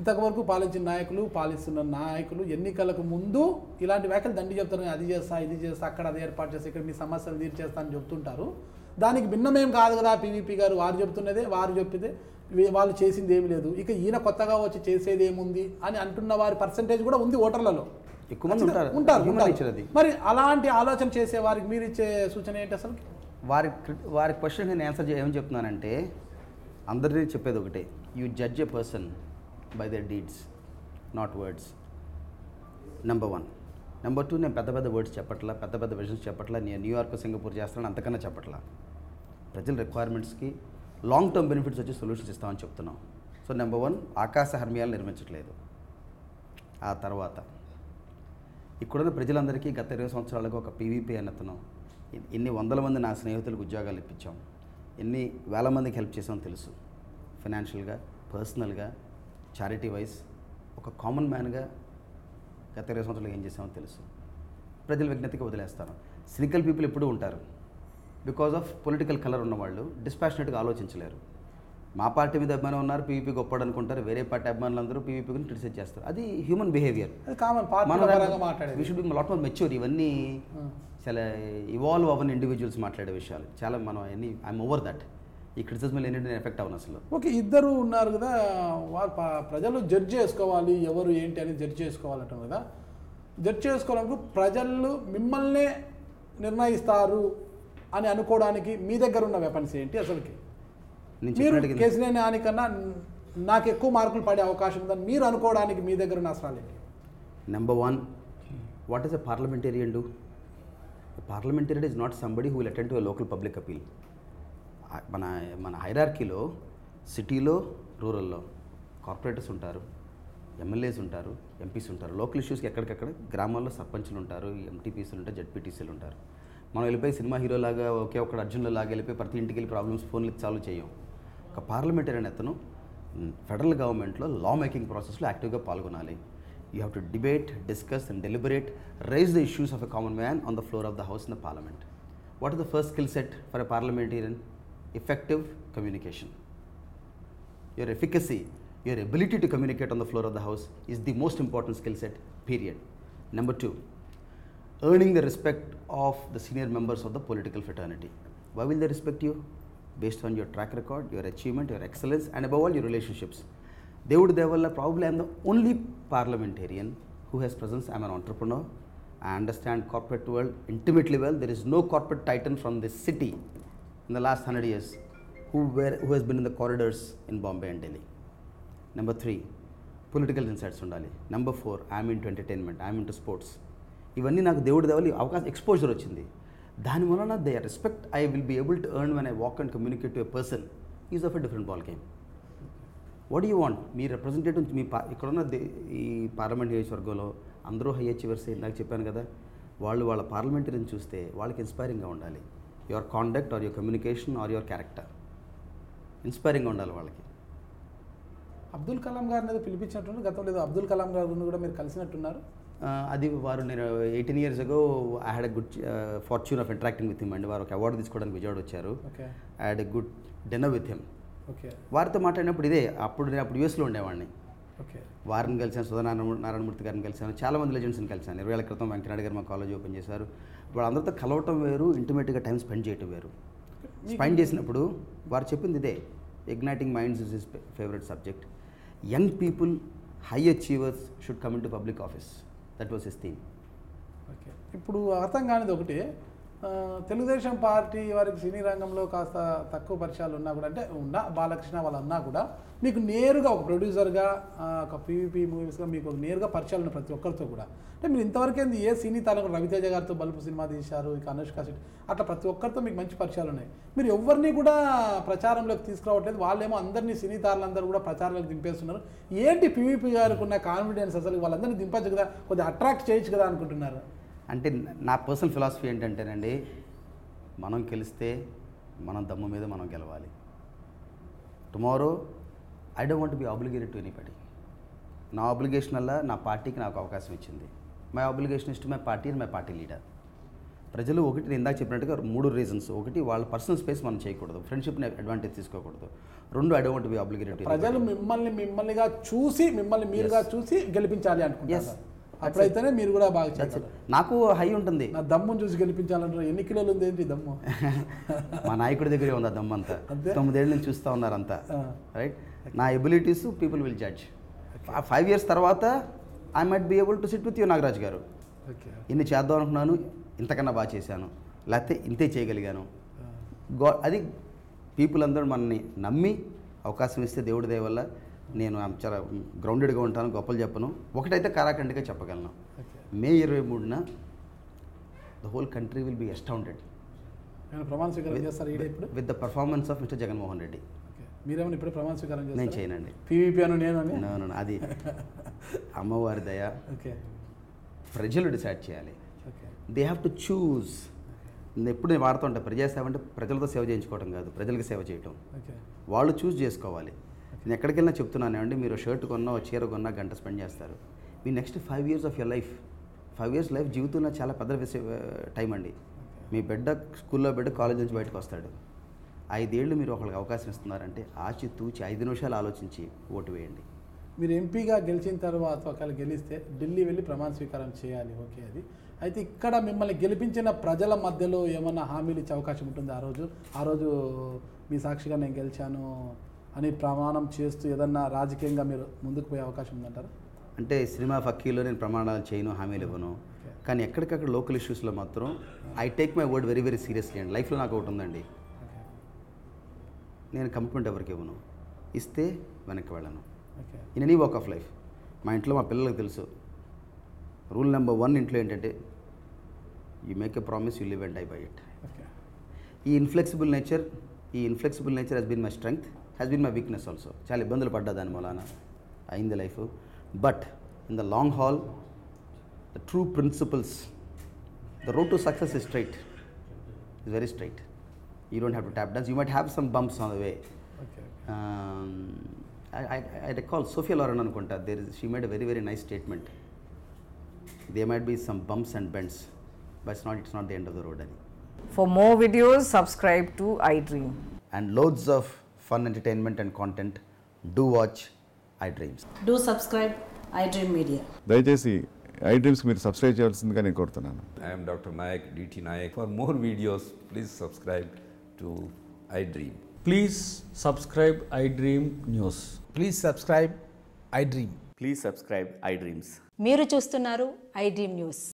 ఇంతవరకు పాలించిన నాయకులు పాలిస్తున్న నాయకులు ఎన్నికలకు ముందు ఇలాంటి వ్యాఖ్యలు దండి చెప్తారు "నేను అది చేస్తా ఇది చేస్తా అక్కడ అది ఏర్పాటు చేస్తా ఇక్కడ మీ సమస్యలు తీర్చేస్తా అని చెప్తుంటారు దానికి భిన్నమేం కాదు కదా పీవీపీ గారు వారు చెప్తున్నదే వారు చెప్పితే వీ- వాళ్ళు చేసింది ఏమీ లేదు ఇక ఈయన కొత్తగా వచ్చి చేసేది ఏముంది అని అంటున్న వారి పర్సంటేజ్ కూడా ఉంది ఓటర్లలో ఎక్కువ మంది ఉంటారు ఉంటారు Human ఉంటారు. nature అది మరి అలాంటి ఆలోచన చేసే వారికి మీరు ఇచ్చే సూచన ఏంటి అసలు వారి క్రి- వారి క్వశ్చన్ నేను ఆన్సర్ ఏమని చెప్తున్నానంటే అందరినీ చెప్పేది ఒకటే you judge a person by their deeds not words number one number two నేను పెద్ద పెద్ద వర్డ్స్ చెప్పట్లా పెద్ద పెద్ద విజన్స్ చెప్పట్లా నేను న్యూయార్క్ సింగపూర్ చేస్తాను అంతకన్నా చెప్పట్లా ప్రజల రిక్వైర్మెంట్స్కి లాంగ్ టర్మ్ బెనిఫిట్స్ వచ్చి సొల్యూషన్స్ ఇస్తామని చెప్తున్నాం సో నెంబర్ వన్ ఆకాశ హర్మియాలు నిర్మించట్లేదు ఆ తర్వాత ఇక్కడున్న ప్రజలందరికీ గత ఇరవై సంవత్సరాలుగా ఒక పీవీపీ అన్నతను ఎన్ని వందల మంది నా స్నేహితులకు ఉద్యోగాలు ఇప్పించాం ఎన్ని వేల మందికి హెల్ప్ చేసామో తెలుసు ఫినాన్షియల్గా పర్సనల్గా చారిటీ వైజ్ ఒక కామన్ మ్యాన్గా గత ఇరవై సంవత్సరాలు ఏం చేసామో తెలుసు ప్రజల విజ్ఞతకి వదిలేస్తాను సినికల్ పీపుల్ ఎప్పుడూ ఉంటారు బికాజ్ ఆఫ్ పొలిటికల్ కలర్ ఉన్నవాళ్ళు డిస్పాషనేట్గా ఆలోచించలేరు మా పార్టీ మీద అభిమానం ఉన్నారు పీవీపీ గొప్పడు అనుకుంటారు వేరే పార్టీ అభిమానులు అందరూ పీవీపీ గురించి క్రిటిసైజ్ చేస్తారు అది హ్యూమన్ బిహేవియర్ అది కామన్ పార్టీ మన పరంగా మాట్లాడేది we should be lot more mature ఇవన్నీ చాలా ఇవాల్వ్ అవ్వని ఇండివిజువల్స్ మాట్లాడే విషయాలు చాలా మనం అన్ని ఐఎమ్ ఓవర్ దట్ ఈ క్రిటిసిజం ఏంటంటే నేను ఎఫెక్ట్ అవ్వను అసలు ఓకే ఇద్దరు ఉన్నారు కదా వారు ప- ప్రజలు జడ్జ్ చేసుకోవాలి ఎవరు ఏంటి అని జడ్జ్ చేసుకోవాలంటాం కదా జడ్జ్ చేసుకోవాలనుకు ప్రజలు మిమ్మల్నే నిర్ణయిస్తారు అని అనుకోవడానికి మీ దగ్గర ఉన్న వెపన్స్ ఏంటి అసలుకి నేను మీరు చెప్పినట్టుగా కేసీఆర్ నానికన్నా నాకు ఎక్కువ మార్కులు పడే అవకాశం ఉందని మీరు అనుకోవడానికి మీ దగ్గర ఉన్న అసలు ఏంటి number one what is a parliamentarian do parliamentarian is not somebody who will attend to a local public appeal మన మన హైరార్కీలో సిటీలో రూరల్లో కార్పొరేటర్స్ ఉంటారు ఎమ్మెల్యేస్ ఉంటారు ఎంపీస్ ఉంటారు లోకల్ ఇష్యూస్కి ఎక్కడికక్కడ గ్రామాల్లో సర్పంచ్లు ఉంటారు ఎంటీపీసీలు ఉంటారు జడ్పీటీసీలు ఉంటారు మనం వెళ్ళిపోయి సినిమా హీరోలాగా ఒకే ఒక్కడ అర్జున్లో లాగా వెళ్ళిపోయి ప్రతి ఇంటికి వెళ్ళి ప్రాబ్లమ్స్ ఫోన్లు సాల్వ్ చేయం ఒక పార్లమెంటేరియన్ అతను ఫెడరల్ గవర్నమెంట్లో లా మేకింగ్ ప్రాసెస్లో యాక్టివ్గా పాల్గొనాలి you have to debate discuss and deliberate raise the issues of a common man on the floor of the house in the parliament what is the first skill set for a parliamentarian effective communication. Your efficacy, your ability to communicate on the floor of the house is the most important skill set, period. Number two, earning the respect of the senior members of the political fraternity. Why will they respect you? Based on your track record, your achievement, your excellence, and above all, your relationships. They would, they will probably, I'm the only parliamentarian who has presence. I'm an entrepreneur. I understand corporate world intimately well. There is no corporate titan from this city in the last 100 years who, were, who has been in the corridors in Bombay and Delhi. Number three political insights ఉండాలి number four I'm into entertainment I'm into sports ఇవన్నీ నాకు దేవుడి దేవాలి అవకాశం exposure వచ్చింది దాని వలన the respect I will be able to earn when I walk and communicate to a person is of a different ball game what you want me representative me పా ఇక్కడున్న దే- ఈ పార్లమెంట్ నియోజకవర్గంలో అందరూ high achievers నాకు చెప్పాను కదా వాళ్ళు వాళ్ళ పార్లమెంటరీని చూస్తే వాళ్ళకి ఇన్స్పైరింగ్గా ఉండాలి your conduct or your communication or your character ఇన్స్పైరింగ్గా ఉండాలి వాళ్ళకి అబ్దుల్ కలాం గారిని ఏదో పిలిపించినట్టు గతంలో ఏదో అబ్దుల్ కలాం గారిని కూడా మీరు కలిసినట్టున్నారు ఆ, అది వారు నేను eighteen years ago I had a good fortune of interacting with him అండి వారు ఒక అవార్డు తీసుకోవడానికి విజయవాడ వచ్చారు okay I had a good dinner with him okay వారితో మాట్లాడినప్పుడు ఇదే అప్పుడు నేను అప్పుడు యూఎస్లో ఉండేవాడిని ఓకే వారిని కలిసాను సుధానారాయణ నారాయణమూర్తి గారిని కలిసాను చాలా మంది లెజెండ్స్ని కలిసాను ఇరవై ఏళ్ళ క్రితం వెంకటనాయుడు గారు మా కాలేజ్ ఓపెన్ చేశారు వాళ్ళందరితో కలవటం వేరు ఇంటిమేట్గా టైం స్పెండ్ చేయటం వేరు స్పెండ్ చేసినప్పుడు వారు చెప్పింది ఇదే igniting minds is his favourite subject young people high achievers should come in to public office that was his theme okay ఇప్పుడు అర్థం కానిది ఒకటి ఆ, తెలుగుదేశం పార్టీ వారికి సినీ రంగంలో కాస్త తక్కువ పరిచయాలు ఉన్నా కూడా అంటే ఉన్నా బాలకృష్ణ వాళ్ళు అన్నా కూడా మీకు నేరుగా ఒక ప్రొడ్యూసర్గా ఆ, ఒక పీవీపీ మూవీస్గా మీకు ఒక నేరుగా పరిచయాలు ఉన్నాయి ప్రతి ఒక్కరితో కూడా అంటే మీరు ఇంతవరకు ఏంది ఏ సినీ తాలూకు రవితేజ గారితో బలుపు సినిమా తీశారు ఇక అనుష్క శెట్టి అట్లా ప్రతి ఒక్కరితో మీకు మంచి పరిచయాలు ఉన్నాయి మీరు ఎవరిని కూడా ప్రచారంలోకి తీసుకురావట్లేదు వాళ్ళేమో అందరినీ సినీ తారలందరూ కూడా ప్రచారంలోకి దింపేస్తున్నారు ఏంటి పీవీపీ గారికి ఉన్న కాన్ఫిడెన్స్ అసలు వాళ్ళందరినీ దింపచ్చు కదా కొద్దిగా అట్రాక్ట్ చేయొచ్చు కదా అనుకుంటున్నారు అంటే నా పర్సనల్ ఫిలాసఫీ ఏంటంటేనండి మనం గెలిస్తే మనం దమ్ము మీద మనం గెలవాలి tomorrow I don't want be obligated to anybody నా ఆబ్లిగేషన్ వల్ల నా పార్టీకి నాకు అవకాశం ఇచ్చింది my obligation is to my party and my party leader ప్రజలు ఒకటి నేను ఇందాక చెప్పినట్టుగా మూడు రీజన్స్ ఒకటి వాళ్ళ పర్సనల్ స్పేస్ మనం చేయకూడదు ఫ్రెండ్షిప్ని అడ్వాంటేజ్ తీసుకోకూడదు రెండు ఐ డోంట్ బి ఆబ్లిగేటెడ్ ప్రజలు మిమ్మల్ని మిమ్మల్నిగా చూసి మిమ్మల్ని మీరుగా చూసి గెలిపించాలి Yes. అనుకుంటారు అప్పుడైతేనే మీరు కూడా బాగా చేయగలరు నాకు హై ఉంటుంది నా దమ్మును చూసి గెలిపించాలంటారు ఎన్ని కిలోలు ఉంది ఏంటి దమ్ము మా నాయకుడి దగ్గరే ఉంది ఆ దమ్మంతా అంతే? తొమ్మిదేళ్ళ నుంచి చూస్తూ ఉన్నారు అంతా ఆ. రైట్ నా abilities people will judge five years తర్వాత I might be able to sit with you Nagaraj garu okay ఇన్ని చేద్దాం అనుకున్నాను ఇంతకన్నా బాగా చేశాను లేకపోతే ఇంతే చేయగలిగాను గా అది పీపుల్ అందరూ మనని నమ్మి అవకాశం ఇస్తే దేవుడి దయ వల్ల నేను చాలా గ్రౌండెడ్గా ఉంటాను గొప్పలు చెప్పను ఒకటైతే కారాఖండిగా చెప్పగలను ఓకే మే ఇరవై మూడున the whole country will be astounded నేను ప్రమాణ స్వీకారం చేస్తారు ఈడ ఇప్పుడు with the performance of mister Jaganmohan Reddy okay మీరేమైనా ఇప్పుడు ప్రమాణ స్వీకారం నేను చేస్తారు చేయనండి పీవీపీ అను నేను అని No, no, no, అది అమ్మవారి దయ ఓకే ప్రజలు డిసైడ్ చేయాలి okay they have to choose నేను ఎప్పుడు నేను వాడుతూ ఉంటాను ప్రజాసేవ అంటే ప్రజలతో సేవ చేయించుకోవడం కాదు ప్రజలకు సేవ చేయటం ఓకే వాళ్ళు చూస్ చేసుకోవాలి నేను ఎక్కడికి వెళ్ళినా చెప్తున్నాను ఏమండి మీరు షర్ట్ కొన్నా ఓ చీర కొన్నా గంట స్పెండ్ చేస్తారు మీ next five years of your life five years life జీవితంలో చాలా పెద్ద టైం అండి మీ బిడ్డ స్కూల్లో బిడ్డ కాలేజ్ నుంచి బయటకు వస్తాడు ఐదేళ్ళు మీరు ఒకరికి అవకాశం ఇస్తున్నారంటే ఆచి తూచి ఐదు నిమిషాలు ఆలోచించి ఓటు వేయండి మీరు ఎంపీగా గెలిచిన తర్వాత ఒకవేళ గెలిస్తే ఢిల్లీ వెళ్ళి ప్రమాణ స్వీకారం చేయాలి ఓకే అది అయితే ఇక్కడ మిమ్మల్ని గెలిపించిన ప్రజల మధ్యలో ఏమన్నా హామీలు ఇచ్చే అవకాశం ఉంటుంది ఆ రోజు ఆ రోజు మీ సాక్షిగా నేను గెలిచాను అని ప్రమాణం చేస్తూ ఏదన్నా రాజకీయంగా మీరు ముందుకు పోయే అవకాశం ఉందంటారా అంటే సినిమా ఫక్కీలో నేను ప్రమాణాలు చేయను హామీలు ఇవ్వను కానీ ఎక్కడికక్కడ లోకల్ ఇష్యూస్లో మాత్రం I take my word very very seriously అండి లైఫ్లో నాకు ఒకటి ఉందండి ఓకే నేను కమిట్మెంట్ ఎవరికి ఇవ్వను ఇస్తే వెనక్కి వెళ్ళను okay in any walk of life మా ఇంట్లో మా పిల్లలకు తెలుసు రూల్ నెంబర్ వన్ ఇంట్లో ఏంటంటే you make a promise you live and I by it okay ఈ ఇన్ఫ్లెక్సిబుల్ నేచర్ ఈ inflexible nature has been my strength has been my weakness also చాలా ఇబ్బందులు పడ్డా దాని మూలాన అయింది life but in the long haul the true principles the road to success is straight is very straight you don't have to tap dance you might have some bumps on the way okay I recall Sophia Loren అనుకుంటా there is she made a very very nice statement they might be some bumps and bends but not it's not the end of the road అని For more videos, subscribe to iDream. and loads of fun entertainment and content, do watch iDreams. Do subscribe iDream Media. దయచేసి ఐ డ్రీమ్స్కి మీరు subscribe చేయాల్సిందిగా నేను కోరుతున్నాను I am Dr. Nayak, DT Nayak. For more videos, please subscribe to iDream. Please subscribe iDream News. Please subscribe iDream. Please subscribe iDreams. మీరు చూస్తున్నారు iDream News.